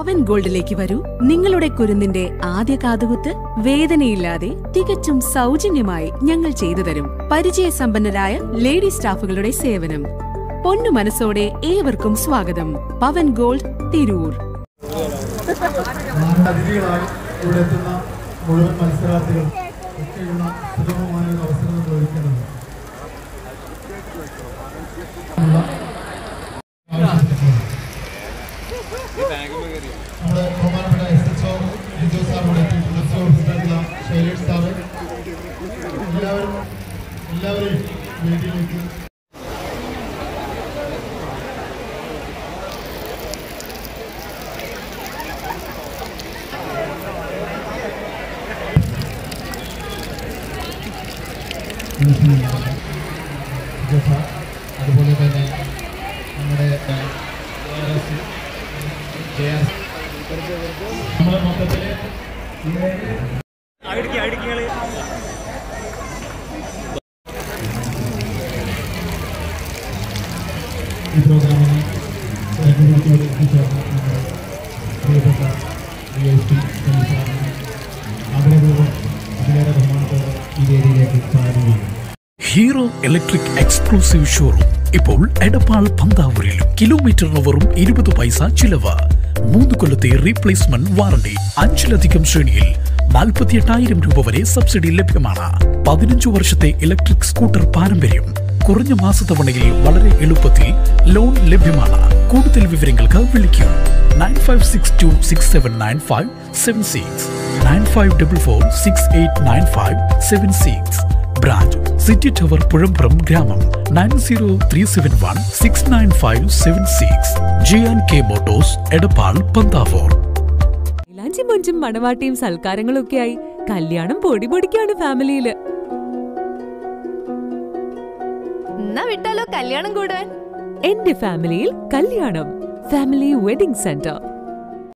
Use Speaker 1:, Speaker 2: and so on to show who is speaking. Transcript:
Speaker 1: പവൻ ഗോൾഡിലേക്ക് വരൂ നിങ്ങളുടെ കുരുന്നിന്റെ ആദ്യ കാതുകുത്ത് വേദനയില്ലാതെ തികച്ചും സൗജന്യമായി ഞങ്ങൾ ചെയ്തു തരും പരിചയസമ്പന്നരായ ലേഡി സ്റ്റാഫുകളുടെ സേവനം പൊന്നു മനസ്സോടെ ഏവർക്കും സ്വാഗതം പവൻ ഗോൾഡ് തിരൂർ
Speaker 2: അതിഥികളായി ഇവിടെ എത്തുന്ന മുഴുവൻ മത്സരാർത്ഥികൾ ഒക്കെയുള്ള സുഗമമായ ഒരു അവസരം നമ്മൾ ഒരുക്കുന്നത് ഉള്ള ആവശ്യപ്പെട്ടിട്ടുണ്ട്. നമ്മുടെ ബഹുമാനപ്പെട്ട S H O Lijo sir ഇവിടെ എത്തിയിട്ടുണ്ട് S O president Shailesh sir എല്ലാവരും എല്ലാവരെയും വേദിയിലേക്ക് ജോസ അതുപോലെ തന്നെ നമ്മുടെ നമ്മുടെ മൊത്തത്തിൽ ഈ പ്രോഗ്രാമിന് രണ്ടുപേർക്കോട് എത്തിച്ചേർന്ന നമ്മുടെ പ്രിയപ്പെട്ട ഡി എസ് പി സാറിന് ആഗ്രഹപൂർവ്വം അതിലേറെ ബഹുമാനത്തോടെ ഈ വേദിയിലേക്ക് സ്വാഗതം ചെയ്യുന്നു
Speaker 3: ഹീറോ ഇലക്ട്രിക് എക്സ്ക്ലൂസീവ് ഷോറൂം ഇപ്പോൾ എടപ്പാൾ പന്താവൂരിലും കിലോമീറ്ററിന് വെറും ഇരുപത് പൈസ ചിലവ് മൂന്ന് കൊല്ലത്തെ റീപ്ലേസ്മെന്റ് വാറണ്ടി അഞ്ചിലധികം ശ്രേണിയിൽ നാൽപ്പത്തിയെട്ടായിരം രൂപ വരെ സബ്സിഡി ലഭ്യമാണ് പതിനഞ്ചു വർഷത്തെ ഇലക്ട്രിക് സ്കൂട്ടർ പാരമ്പര്യം കുറഞ്ഞ മാസത്തവണയിൽ വളരെ എളുപ്പത്തിൽ ലോൺ ലഭ്യമാണ് കൂടുതൽ വിവരങ്ങൾക്ക് വിളിക്കൂ nine five six two six seven nine five seven six nine five double four six eight nine five seven six branch city tower Puzhampuram ഗ്രാമം nine zero three seven one six nine five seven six J and K motors Edappal Panthavoor
Speaker 4: ഇലാഞ്ചി മൊഞ്ചും മണവാട്ടിയും സൽക്കാരങ്ങളും ഒക്കെയായി കല്യാണം പൊടി പൊടിക്കാണ് ഫാമിലിയില്
Speaker 5: എന്നാ വിട്ടാലോ കല്യാണം കൂടാൻ
Speaker 4: എന്റെ ഫാമിലിയിൽ കല്യാണം ഫാമിലി വെഡിംഗ് സെന്റർ